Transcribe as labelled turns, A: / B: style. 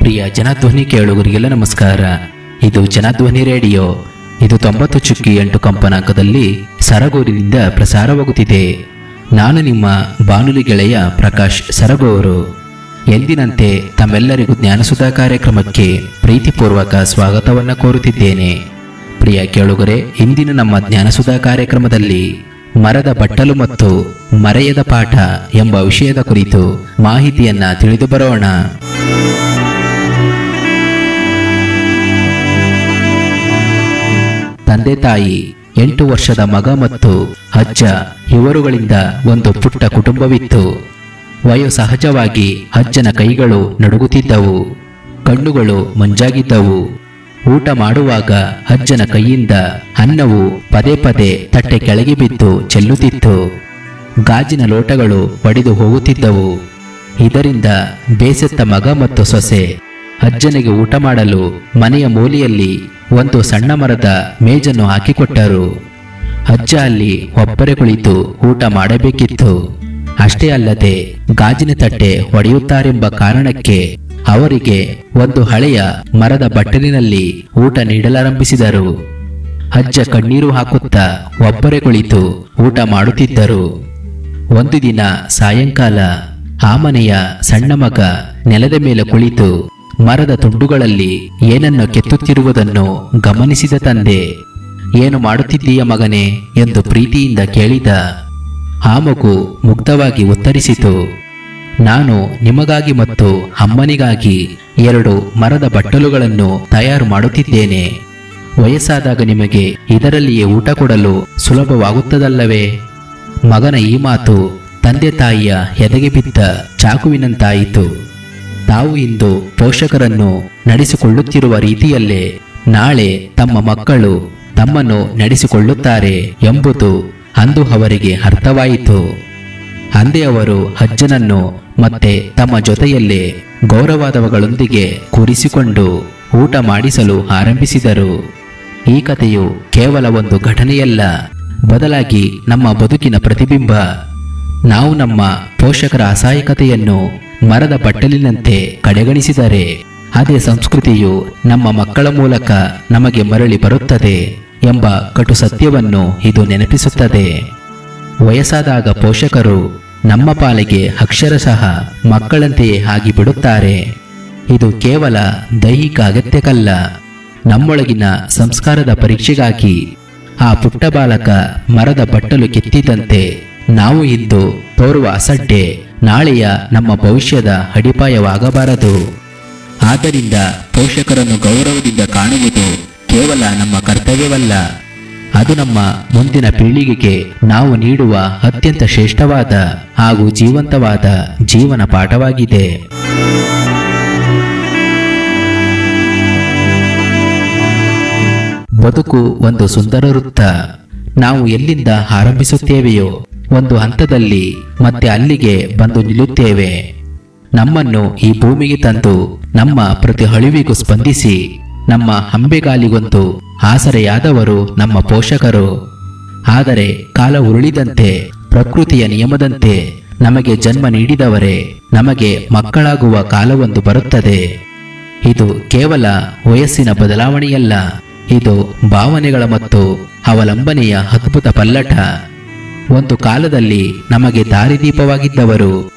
A: ಪ್ರಿಯ ಜನಧ್ವನಿ ಕೇಳುಗರಿಗೆಲ್ಲ ನಮಸ್ಕಾರ ಇದು ಜನಧ್ವನಿ ರೇಡಿಯೋ ಇದು ತೊಂಬತ್ತು ಚುಕ್ಕಿ ಎಂಟು ಕಂಪನಾಂಕದಲ್ಲಿ ಸರಗೂರಿನಿಂದ ಪ್ರಸಾರವಾಗುತ್ತಿದೆ ನಾನು ನಿಮ್ಮ ಬಾನುಲಿ ಗೆಳೆಯ ಪ್ರಕಾಶ್ ಸರಗೂರು ಎಂದಿನಂತೆ ತಮ್ಮೆಲ್ಲರಿಗೂ ಜ್ಞಾನಸುಧಾ ಕಾರ್ಯಕ್ರಮಕ್ಕೆ ಪ್ರೀತಿಪೂರ್ವಕ ಸ್ವಾಗತವನ್ನು ಕೋರುತ್ತಿದ್ದೇನೆ ಪ್ರಿಯ ಕೇಳುಗರೆ ಇಂದಿನ ನಮ್ಮ ಜ್ಞಾನಸುಧಾ ಕಾರ್ಯಕ್ರಮದಲ್ಲಿ ಮರದ ಬಟ್ಟಲು ಮತ್ತು ಮರೆಯದ ಪಾಠ ಎಂಬ ವಿಷಯದ ಕುರಿತು ಮಾಹಿತಿಯನ್ನ ತಿಳಿದು ಬರೋಣ ತಂದೆ ತಾಯಿ ಎಂಟು ವರ್ಷದ ಮಗ ಮತ್ತು ಅಜ್ಜ ಇವರುಗಳಿಂದ ಒಂದು ಪುಟ್ಟ ಕುಟುಂಬವಿತ್ತು ವಯೋಸಹಜವಾಗಿ ಅಜ್ಜನ ಕೈಗಳು ನಡುಗುತ್ತಿದ್ದವು ಕಣ್ಣುಗಳು ಮಂಜಾಗಿದ್ದವು ಊಟ ಮಾಡುವಾಗ ಅಜ್ಜನ ಕೈಯಿಂದ ಅನ್ನವು ಪದೇ ಪದೇ ತಟ್ಟೆ ಕೆಳಗೆ ಬಿದ್ದು ಚೆಲ್ಲುತ್ತಿತ್ತು ಗಾಜಿನ ಲೋಟಗಳು ಒಡೆದು ಹೋಗುತ್ತಿದ್ದವು ಇದರಿಂದ ಬೇಸತ್ತ ಮಗ ಮತ್ತು ಸೊಸೆ ಅಜ್ಜನಿಗೆ ಊಟ ಮಾಡಲು ಮನೆಯ ಮೂಲೆಯಲ್ಲಿ ಒಂದು ಸಣ್ಣ ಮರದ ಮೇಜನ್ನು ಹಾಕಿಕೊಟ್ಟರು ಅಜ್ಜ ಅಲ್ಲಿ ಒಬ್ಬರೇ ಕುಳಿತು ಊಟ ಮಾಡಬೇಕಿತ್ತು ಅಷ್ಟೇ ಅಲ್ಲದೆ ಗಾಜಿನ ತಟ್ಟೆ ಒಡೆಯುತ್ತಾರೆಂಬ ಕಾರಣಕ್ಕೆ ಅವರಿಗೆ ಒಂದು ಹಳೆಯ ಮರದ ಬಟ್ಟಲಿನಲ್ಲಿ ಊಟ ನೀಡಲಾರಂಭಿಸಿದರು ಅಜ್ಜ ಕಣ್ಣೀರು ಹಾಕುತ್ತಾ ಒಬ್ಬರೇ ಕುಳಿತು ಊಟ ಮಾಡುತ್ತಿದ್ದರು ಒಂದು ದಿನ ಸಾಯಂಕಾಲ ಆ ಮನೆಯ ಸಣ್ಣ ಮಗ ನೆಲದ ಮೇಲೆ ಕುಳಿತು ಮರದ ತುಂಡುಗಳಲ್ಲಿ ಏನನ್ನು ಕೆತ್ತುತ್ತಿರುವುದನ್ನು ಗಮನಿಸಿದ ತಂದೆ ಏನು ಮಾಡುತ್ತಿದ್ದೀಯ ಮಗನೇ ಎಂದು ಪ್ರೀತಿಯಿಂದ ಕೇಳಿದ ಆ ಮಗು ಮುಗ್ಧವಾಗಿ ಉತ್ತರಿಸಿತು ನಾನು ನಿಮಗಾಗಿ ಮತ್ತು ಅಮ್ಮನಿಗಾಗಿ ಎರಡು ಮರದ ಬಟ್ಟಲುಗಳನ್ನು ತಯಾರು ಮಾಡುತ್ತಿದ್ದೇನೆ ವಯಸ್ಸಾದಾಗ ನಿಮಗೆ ಇದರಲ್ಲಿಯೇ ಊಟ ಕೊಡಲು ಸುಲಭವಾಗುತ್ತದಲ್ಲವೇ ಮಗನ ಈ ಮಾತು ತಂದೆ ತಾಯಿಯ ಎದೆಗೆ ಬಿದ್ದ ಚಾಕುವಿನಂತಾಯಿತು ತಾವು ಇಂದು ಪೋಷಕರನ್ನು ನಡೆಸಿಕೊಳ್ಳುತ್ತಿರುವ ರೀತಿಯಲ್ಲೇ ನಾಳೆ ತಮ್ಮ ಮಕ್ಕಳು ತಮ್ಮನ್ನು ನಡೆಸಿಕೊಳ್ಳುತ್ತಾರೆ ಎಂಬುದು ಅಂದು ಅವರಿಗೆ ಅರ್ಥವಾಯಿತು ಅಂದೇ ಅವರು ಅಜ್ಜನನ್ನು ಮತ್ತೆ ತಮ್ಮ ಜೊತೆಯಲ್ಲೇ ಗೌರವಾದವಗಳೊಂದಿಗೆ ಕೂರಿಸಿಕೊಂಡು ಊಟ ಮಾಡಿಸಲು ಆರಂಭಿಸಿದರು ಈ ಕಥೆಯು ಕೇವಲ ಒಂದು ಘಟನೆಯಲ್ಲ ಬದಲಾಗಿ ನಮ್ಮ ಬದುಕಿನ ಪ್ರತಿಬಿಂಬ ನಾವು ನಮ್ಮ ಪೋಷಕರ ಅಸಹಾಯಕತೆಯನ್ನು ಮರದ ಬಟ್ಟಲಿನಂತೆ ಕಡೆಗಣಿಸಿದರೆ ಅದೇ ಸಂಸ್ಕೃತಿಯು ನಮ್ಮ ಮಕ್ಕಳ ಮೂಲಕ ನಮಗೆ ಮರಳಿ ಬರುತ್ತದೆ ಎಂಬ ಕಟು ಸತ್ಯವನ್ನು ಇದು ನೆನಪಿಸುತ್ತದೆ ವಯಸ್ಸಾದಾಗ ಪೋಷಕರು ನಮ್ಮ ಪಾಲಿಗೆ ಅಕ್ಷರಶಃ ಮಕ್ಕಳಂತೆಯೇ ಆಗಿ ಬಿಡುತ್ತಾರೆ ಇದು ಕೇವಲ ದೈಹಿಕ ಅಗತ್ಯಕ್ಕಲ್ಲ ನಮ್ಮೊಳಗಿನ ಸಂಸ್ಕಾರದ ಪರೀಕ್ಷೆಗಾಗಿ ಆ ಪುಟ್ಟ ಬಾಲಕ ಮರದ ಬಟ್ಟಲು ಕೆತ್ತಿದಂತೆ ನಾವು ಇಂದು ತೋರುವ ಅಸಡ್ಡೆ ನಾಳೆಯ ನಮ್ಮ ಭವಿಷ್ಯದ ಅಡಿಪಾಯವಾಗಬಾರದು ಆದ್ದರಿಂದ ಪೋಷಕರನ್ನು ಗೌರವದಿಂದ ಕಾಣುವುದು ಕೇವಲ ನಮ್ಮ ಕರ್ತವ್ಯವಲ್ಲ ಅದು ನಮ್ಮ ಮುಂದಿನ ಪೀಳಿಗೆಗೆ ನಾವು ನೀಡುವ ಅತ್ಯಂತ ಶ್ರೇಷ್ಠವಾದ ಹಾಗೂ ಜೀವಂತವಾದ ಜೀವನ ಪಾಠವಾಗಿದೆ ಬದುಕು ಒಂದು ಸುಂದರ ವೃತ್ತ ನಾವು ಎಲ್ಲಿಂದ ಆರಂಭಿಸುತ್ತೇವೆಯೋ ಒಂದು ಹಂತದಲ್ಲಿ ಮತ್ತೆ ಅಲ್ಲಿಗೆ ಬಂದು ನಿಲ್ಲುತ್ತೇವೆ ನಮ್ಮನ್ನು ಈ ಭೂಮಿಗೆ ತಂದು ನಮ್ಮ ಪ್ರತಿ ಅಳಿವಿಗೂ ಸ್ಪಂದಿಸಿ ನಮ್ಮ ಹಂಬೆಗಾಲಿಗೊಂದು ಆಸರೆಯಾದವರು ನಮ್ಮ ಪೋಷಕರು ಆದರೆ ಕಾಲ ಉರುಳಿದಂತೆ ಪ್ರಕೃತಿಯ ನಿಯಮದಂತೆ ನಮಗೆ ಜನ್ಮ ನೀಡಿದವರೇ ನಮಗೆ ಮಕ್ಕಳಾಗುವ ಕಾಲವೊಂದು ಬರುತ್ತದೆ ಇದು ಕೇವಲ ವಯಸ್ಸಿನ ಬದಲಾವಣೆಯಲ್ಲ ಇದು ಭಾವನೆಗಳ ಮತ್ತು ಅವಲಂಬನೆಯ ಅದ್ಭುತ ಪಲ್ಲಟ ಒಂದು ಕಾಲದಲ್ಲಿ ನಮಗೆ ದಾರಿದೀಪವಾಗಿದ್ದವರು